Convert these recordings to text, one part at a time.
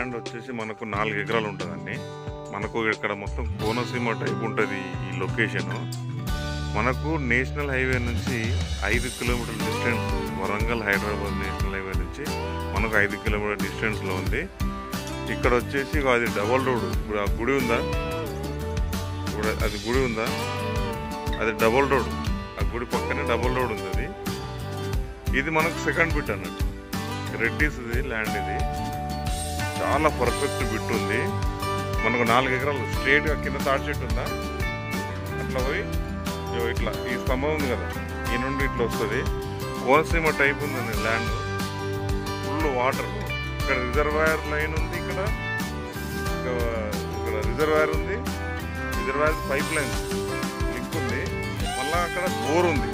land వచ్చేసి మనకు నాలుగు ఎకరాలు ఉంటుందండి మనకు ఇక్కడ మొత్తం కోనసీమ టైప్ ఉంటుంది ఈ లొకేషన్ మనకు నేషనల్ హైవే నుంచి ఐదు కిలోమీటర్ల distance Warangal Hyderabad national highway నుంచి మనకు ఐదు కిలోమీటర్ డిస్టెన్స్లో ఉంది ఇక్కడ వచ్చేసి ఇగో అది డబల్ రోడ్ ఇప్పుడు ఆ గుడి ఉందా ఇప్పుడు అది గుడి ఉందా అది డబల్ రోడ్ ఆ గుడి పక్కనే డబల్ రోడ్ ఉంది అది ఇది మనకు సెకండ్ బిట్ అన్నట్టు రెడ్డిస్ ఇది ల్యాండ్ ఇది చాలా పర్ఫెక్ట్ బిట్ ఉంది మనకు నాలుగు ఎకరాలు స్ట్రేట్గా కింద తాడి చెట్టు ఉందా అట్లా పోయి ఇగో ఇట్లా ఈ స్తంభం ఉంది కదా ఈ నుండి ఇట్లా వస్తుంది కోనసీమ టైప్ ఉందండి ల్యాండ్ ఫుల్ వాటర్ ఇక్కడ రిజర్వాయర్ లైన్ ఉంది ఇక్కడ ఇక్కడ- ఇక్కడ రిజర్వాయర్ ఉంది రిజర్వాయర్ పైప్ లైన్ లింక్ ఉంది మళ్ళా అక్కడ బోర్ ఉంది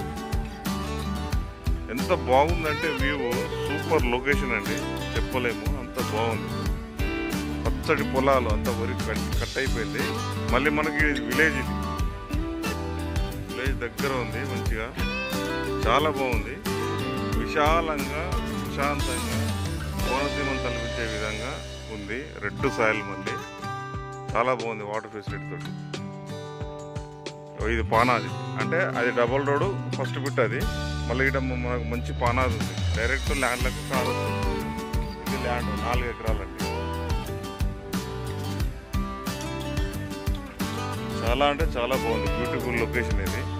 ఎంత బాగుందంటే వ్యూ సూపర్ లొకేషన్ అండి చెప్పలేము అంత బాగుంది పచ్చడి పొలాలు అంత వరి కట్ కట్ అయిపోయింది మళ్ళీ మనకి విలేజ్ ఇది విలేజ్ దగ్గర ఉంది మంచిగా చాలా బాగుంది విశాలంగా ప్రశాంతంగా కోనసీమను తలపించే విధంగా ఉంది రెడ్ సాయిల్ మళ్ళీ చాలా బాగుంది వాటర్ ఫెసిలిటీ తోటి ఇది పానాది అంటే అది డబల్ రోడ్ ఫస్ట్ బిట్ అది మళ్ళీ ఇక్కడ మనకు మంచి పానాది ఉంది డైరెక్ట్ ల్యాండ్లకు కాదు ఇది ల్యాండ్ నాలుగు ఎకరాలండి చాలా అంటే చాలా బాగుంది బ్యూటిఫుల్ లొకేషన్ ఇది